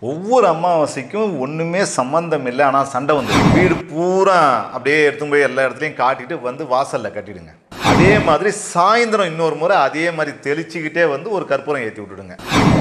ஒவ்வொரு அமாவாசைக்கும் ஒன்றுமே சம்மந்தம் இல்லை ஆனால் சண்டை வந்து வீடு பூரா அப்படியே எடுத்துன்னு போய் எல்லா இடத்துலையும் காட்டிட்டு வந்து வாசலில் கட்டிடுங்க அதே மாதிரி சாயந்தரம் இன்னொரு முறை அதே மாதிரி தெளிச்சுக்கிட்டே வந்து ஒரு கற்பூரம் ஏற்றி விட்டுடுங்க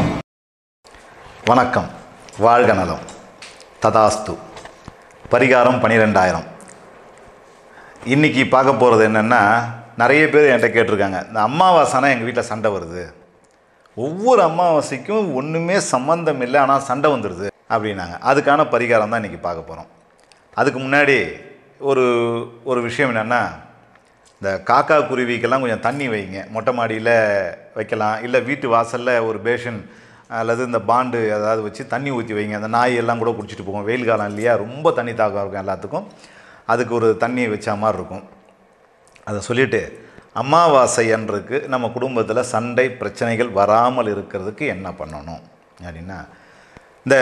வணக்கம் வாழ்க நலம் ததாஸ்து பரிகாரம் பன்னிரெண்டாயிரம் இன்னைக்கு பார்க்க போகிறது என்னென்னா நிறைய பேர் என்கிட்ட கேட்டிருக்காங்க இந்த அமாவாசைனா எங்கள் வீட்டில் சண்டை வருது ஒவ்வொரு அமாவாசைக்கும் ஒன்றுமே சம்மந்தம் இல்லை ஆனால் சண்டை வந்துடுது அப்படின்னாங்க அதுக்கான பரிகாரம் தான் இன்றைக்கி பார்க்க போகிறோம் அதுக்கு முன்னாடி ஒரு ஒரு விஷயம் என்னென்னா இந்த காக்கா குருவிக்கெல்லாம் கொஞ்சம் தண்ணி வைங்க மொட்டை மாடியில் வைக்கலாம் இல்லை வீட்டு வாசலில் ஒரு பேஷன் அல்லது இந்த பாண்டு ஏதாவது வச்சு தண்ணி ஊற்றி வைங்க அந்த நாய் எல்லாம் கூட குடிச்சிட்டு போகும் வெயில் காலம் இல்லையா ரொம்ப தண்ணி தாக்கம் இருக்கும் எல்லாத்துக்கும் அதுக்கு ஒரு தண்ணி வச்ச மாதிரி இருக்கும் அதை சொல்லிவிட்டு அமாவாசை அன்றுக்கு நம்ம குடும்பத்தில் சண்டை பிரச்சனைகள் வராமல் இருக்கிறதுக்கு என்ன பண்ணணும் அப்படின்னா இந்த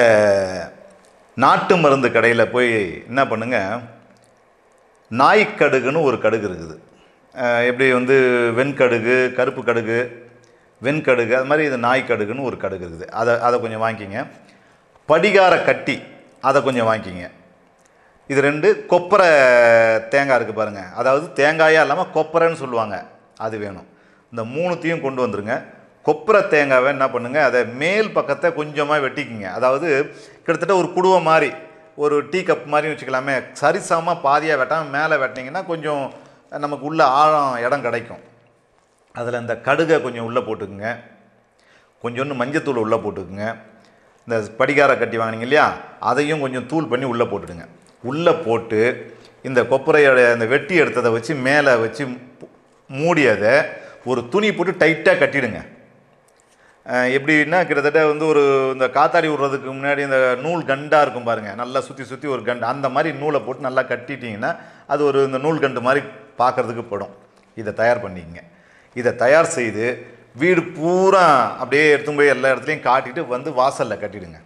நாட்டு மருந்து கடையில் போய் என்ன பண்ணுங்கள் நாய்க்கடுகுன்னு ஒரு கடுகு இருக்குது அஹ் எப்படி வந்து வெண்கடுகு கருப்பு கடுகு வெண்கடுகு அது மாதிரி இது நாய்க்கடுகுன்னு ஒரு கடுகு இருக்குது அதை அதை கொஞ்சம் வாங்கிக்கிங்க படிகார கட்டி அதை கொஞ்சம் வாங்கிக்கிங்க இது ரெண்டு கொப்பரை தேங்காய் இருக்குது பாருங்கள் அதாவது தேங்காயாக இல்லாமல் கொப்பரைன்னு சொல்லுவாங்க அது வேணும் இந்த மூணுத்தையும் கொண்டு வந்துருங்க கொப்பரை தேங்காவை என்ன பண்ணுங்கள் அதை மேல் பக்கத்தை கொஞ்சமாக வெட்டிக்கிங்க அதாவது கிட்டத்தட்ட ஒரு குடுவை மாதிரி ஒரு டீ கப் மாதிரி வச்சுக்கலாமே சரிசமமாக பாதியாக வெட்டாமல் மேலே வெட்டினீங்கன்னா கொஞ்சம் நமக்கு உள்ள ஆழம் இடம் கிடைக்கும் அதில் இந்த கடுகை கொஞ்சம் உள்ளே போட்டுக்குங்க கொஞ்சோண்டு மஞ்சத்தூள் உள்ளே போட்டுக்குங்க இந்த படிகார கட்டி வாங்கினீங்க இல்லையா அதையும் கொஞ்சம் தூள் பண்ணி உள்ளே போட்டுடுங்க உள்ளே போட்டு இந்த கொப்பரையோட இந்த வெட்டி எடுத்ததை வச்சு மேலே வச்சு மூடி அதை ஒரு துணி போட்டு டைட்டாக கட்டிடுங்க அஹ் எப்படின்னா கிட்டத்தட்ட வந்து ஒரு இந்த காத்தாடி விடுறதுக்கு முன்னாடி இந்த நூல் கண்டாக இருக்கும் பாருங்கள் நல்லா சுற்றி சுற்றி ஒரு கண்டு அந்த மாதிரி நூலை போட்டு நல்லா கட்டிட்டிங்கன்னா அது ஒரு இந்த நூல் கண்டு மாதிரி பார்க்குறதுக்கு படும் இதை தயார் பண்ணிக்கங்க இதை தயார் செய்து வீடு பூரா அப்படியே எடுத்துன்னு போய் எல்லா இடத்துலையும் காட்டிட்டு வந்து வாசலில் கட்டிடுங்க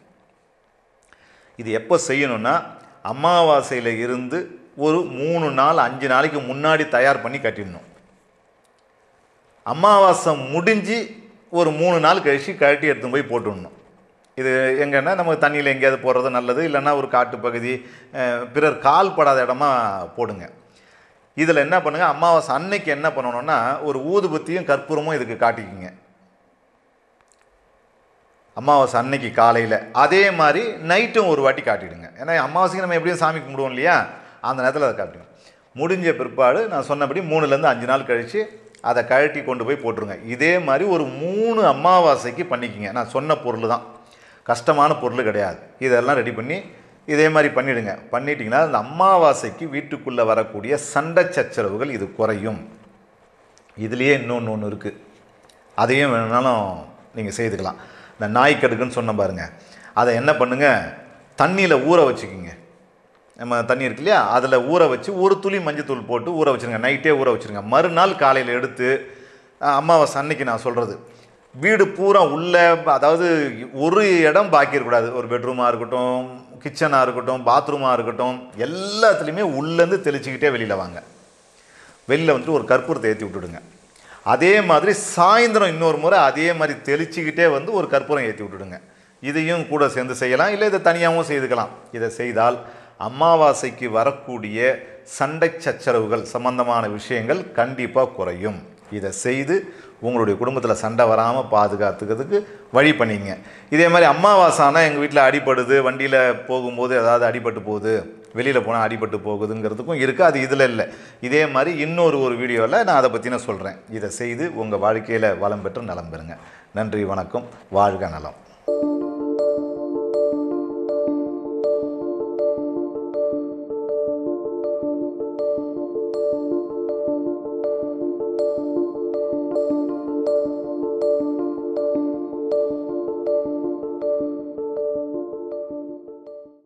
இது எப்போ செய்யணும்னா அமாவாசையில் இருந்து ஒரு மூணு நாள் அஞ்சு நாளைக்கு முன்னாடி தயார் பண்ணி கட்டிடணும் அமாவாசை முடிஞ்சு ஒரு மூணு நாள் கழிச்சு கழட்டி எடுத்துன்னு போய் போட்டுடணும் இது எங்கன்னா நம்ம தண்ணியில் எங்கேயாவது போடுறது நல்லது இல்லைன்னா ஒரு காட்டு பகுதி அஹ், பிறர் கால் படாத இடமா போடுங்க இதில் என்ன பண்ணுங்கள் அமாவாசை அன்னைக்கு என்ன பண்ணணும்னா ஒரு ஊதுபத்தியும் கற்பூரமும் இதுக்கு காட்டிக்கிங்க அமாவாசை அன்னைக்கு காலையில் அதே மாதிரி நைட்டும் ஒரு வாட்டி காட்டிடுங்க ஏன்னா அமாவாசைக்கு நம்ம எப்படியும் சாமி கும்பிடுவோம் இல்லையா அந்த நேரத்தில் அதை காட்டிடுங்க முடிஞ்ச பிற்பாடு நான் சொன்னபடி மூணுலேருந்து அஞ்சு நாள் கழித்து அதை கழட்டி கொண்டு போய் போட்டுருங்க இதே மாதிரி ஒரு மூணு அமாவாசைக்கு பண்ணிக்கிங்க நான் சொன்ன பொருள் தான் கஷ்டமான பொருள் கிடையாது இதெல்லாம் ரெடி பண்ணி இதே மாதிரி பண்ணிடுங்க பண்ணிட்டீங்கன்னா அந்த அமாவாசைக்கு வீட்டுக்குள்ளே வரக்கூடிய சண்டை சச்சரவுகள் இது குறையும் இதுலேயே இன்னொன்று ஒன்று இருக்குது அதையும் வேணும்னாலும் நீங்கள் செய்துக்கலாம் இந்த நாய்க்கடுக்குன்னு சொன்ன பாருங்க அதை என்ன பண்ணுங்க தண்ணியில் ஊற வச்சுக்கிங்க நம்ம தண்ணி இருக்கு இல்லையா அதில் ஊற வச்சு ஒரு துளி மஞ்சத்தூள் போட்டு ஊற வச்சுருங்க நைட்டே ஊற வச்சுருங்க மறுநாள் காலையில் எடுத்து அஹ், அமாவாசை அன்னைக்கு நான் சொல்கிறது வீடு பூரா உள்ள அதாவது ஒரு இடம் பாக்கி இருக்கக்கூடாது ஒரு பெட்ரூமாக இருக்கட்டும் கிச்சனாக இருக்கட்டும் பாத்ரூமாக இருக்கட்டும் எல்லாத்துலேயுமே உள்ளேருந்து தெளிச்சுக்கிட்டே வெளியில் வாங்க வெளியில் வந்துட்டு ஒரு கற்பூரத்தை ஏற்றி விட்டுடுங்க அதே மாதிரி சாயந்தரம் இன்னொரு முறை அதே மாதிரி தெளிச்சுக்கிட்டே வந்து ஒரு கற்பூரம் ஏற்றி விட்டுடுங்க இதையும் கூட சேர்ந்து செய்யலாம் இல்லை இதை தனியாகவும் செய்துக்கலாம் இதை செய்தால் அமாவாசைக்கு வரக்கூடிய சண்டை சச்சரவுகள் சம்பந்தமான விஷயங்கள் கண்டிப்பாக குறையும் இதை செய்து உங்களுடைய குடும்பத்தில் சண்டை வராமல் பாதுகாத்துக்கிறதுக்கு வழி பண்ணிங்க இதே மாதிரி அமாவாசைனா எங்கள் வீட்டில் அடிபடுது வண்டியில் போகும்போது ஏதாவது அடிபட்டு போகுது வெளியில் போனால் அடிபட்டு போகுதுங்கிறதுக்கும் இருக்குது அது இதில் இல்லை இதே மாதிரி இன்னொரு ஒரு வீடியோவில் நான் அதை பற்றி நான் சொல்கிறேன் இதை செய்து உங்கள் வாழ்க்கையில் வளம் பெற்று நலம் பெறுங்க நன்றி வணக்கம் வாழ்க நலம்